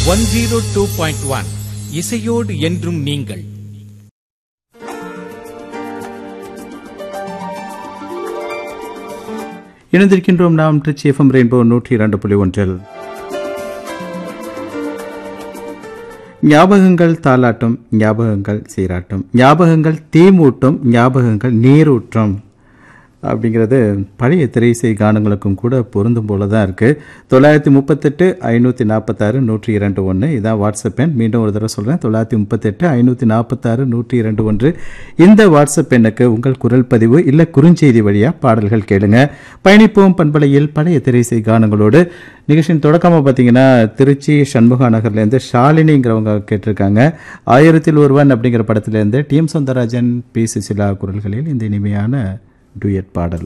one zero two point one இசையோடு என்றும் நீங்கள் இணைந்திருக்கின்றோம் நாம் ட்ரிச்சி எஃப்எம் ரெயின்போ நூற்றி இரண்டு புள்ளி ஒன்றில் ஞாபகங்கள் தாலாட்டும் ஞாபகங்கள் சீராட்டும் ஞாபகங்கள் தீமூட்டும் ஞாபகங்கள் நீரூற்றும் அப்படிங்கிறது பழைய திரையிசை கானங்களுக்கும் கூட பொருந்தும் போல தான் இருக்குது தொள்ளாயிரத்தி முப்பத்தெட்டு ஐநூற்றி நாற்பத்தாறு நூற்றி இரண்டு ஒன்று இதான் வாட்ஸ்அப் எண் மீண்டும் ஒரு தடவை சொல்கிறேன் தொள்ளாயிரத்தி முப்பத்தெட்டு ஐநூற்றி நாற்பத்தாறு நூற்றி இரண்டு ஒன்று இந்த வாட்ஸ்அப் எண்ணுக்கு உங்கள் குரல் பதிவு இல்லை குறுஞ்செய்தி வழியாக பாடல்கள் கேளுங்க பயணிப்போம் பண்பலையில் பழைய திரையிசை கானங்களோடு நிகழ்ச்சியின் தொடக்கமாக பார்த்தீங்கன்னா திருச்சி சண்முகா நகர்லேருந்து ஷாலினிங்கிறவங்க கேட்டிருக்காங்க ஆயிரத்தில் ஒருவன் அப்படிங்கிற படத்திலேருந்து T M Soundararajan P Susheela குரல்களில் இந்த இனிமையான டூயட் பாடல்